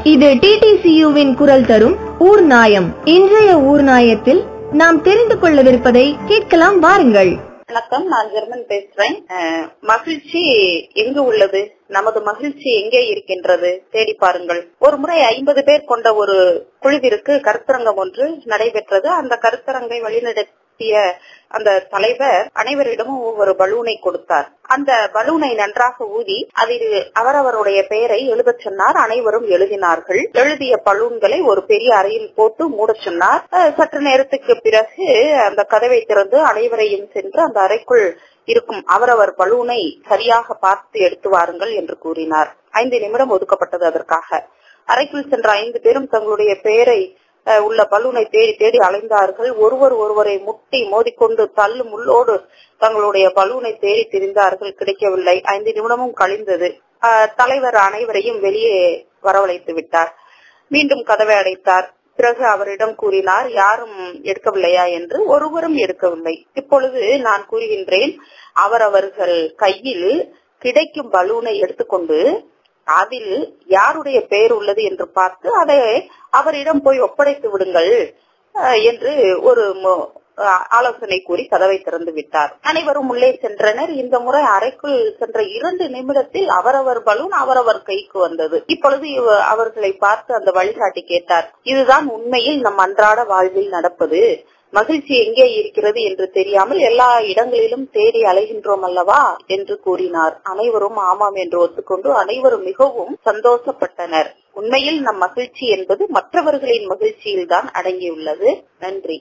இது டிடிசியுவின் குரல் தரும் ஊர் நாயம் இன்றைய ஊர் நாயத்தில் நாம் தெரிந்து கொள்ளவிருப்பதை கேட்கலாம் வாருங்கள் வணக்கம் நான் ஜெர்மன் பேசுறேன் அஹ், மகிழ்ச்சி எங்கு உள்ளது நமது மகிழ்ச்சி எங்கே இருக்கின்றது தேடி பாருங்கள் ஒரு முறை ஐம்பது பேர் கொண்ட ஒரு குழுவிற்கு கருத்தரங்கம் ஒன்று நடைபெற்றது அந்த கருத்தரங்கை வழிநடத்திய அந்த தலைவர் அனைவரிடமும் ஒவ்வொரு பலூனை கொடுத்தார் அந்த பலூனை நன்றாக ஊதி அதில் அவரவருடைய பெயரை எழுதச் சொன்னார் அனைவரும் எழுதினார்கள் எழுதிய பலூன்களை ஒரு பெரிய அறையில் போட்டு மூடச் சொன்னார் அஹ், சற்று நேரத்துக்கு பிறகு அந்த கதவை திறந்து அனைவரையும் சென்று அந்த அறைக்குள் இருக்கும் அவரவர் பலூனை சரியாக பார்த்து எடுத்து வாருங்கள் என்று கூறினார் ஐந்து நிமிடம் ஒதுக்கப்பட்டது அதற்காக அறைக்குள் சென்ற ஐந்து பேரும் தங்களுடைய பெயரை அஹ், உள்ள பலூனை தேடி தேடி அலைந்தார்கள் ஒருவர் ஒருவரை முட்டி மோதிக்கொண்டு தள்ளு முள்ளோடு தங்களுடைய பலூனை தேடி திரிந்தார்கள் கிடைக்கவில்லை ஐந்து நிமிடமும் கழிந்தது அஹ், தலைவர் அனைவரையும் வெளியே வரவழைத்து விட்டார் மீண்டும் கதவை அடைத்தார் பிறகு அவரிடம் கூறினார் யாரும் எடுக்கவில்லையா என்று ஒருவரும் எடுக்கவில்லை இப்பொழுது நான் கூறுகின்றேன் அவரவர்கள் கையில் கிடைக்கும் பலூனை எடுத்துக்கொண்டு அதில் யாருடைய பெயர் உள்ளது என்று பார்த்து அதை அவரிடம் போய் ஒப்படைத்து விடுங்கள் அஹ், என்று ஒரு மு- அஹ், ஆலோசனை கூறி கதவை திறந்து விட்டார் அனைவரும் உள்ளே சென்றனர் இந்த முறை அறைக்குள் சென்ற இரண்டு நிமிடத்தில் அவரவர் பலூன் அவரவர் கைக்கு வந்தது இப்பொழுது இவ- அவர்களை பார்த்து அந்த வழிகாட்டி கேட்டார் இதுதான் உண்மையில் நம் அன்றாட வாழ்வில் நடப்பது மகிழ்ச்சி எங்கே இருக்கிறது என்று தெரியாமல் எல்லா இடங்களிலும் தேடி அலைகின்றோம் அல்லவா என்று கூறினார் அனைவரும் ஆமாம் என்று ஒத்துக்கொண்டு அனைவரும் மிகவும் சந்தோஷப்பட்டனர் உண்மையில் நம் மகிழ்ச்சி என்பது மற்றவர்களின் மகிழ்ச்சியில்தான் அடங்கியுள்ளது நன்றி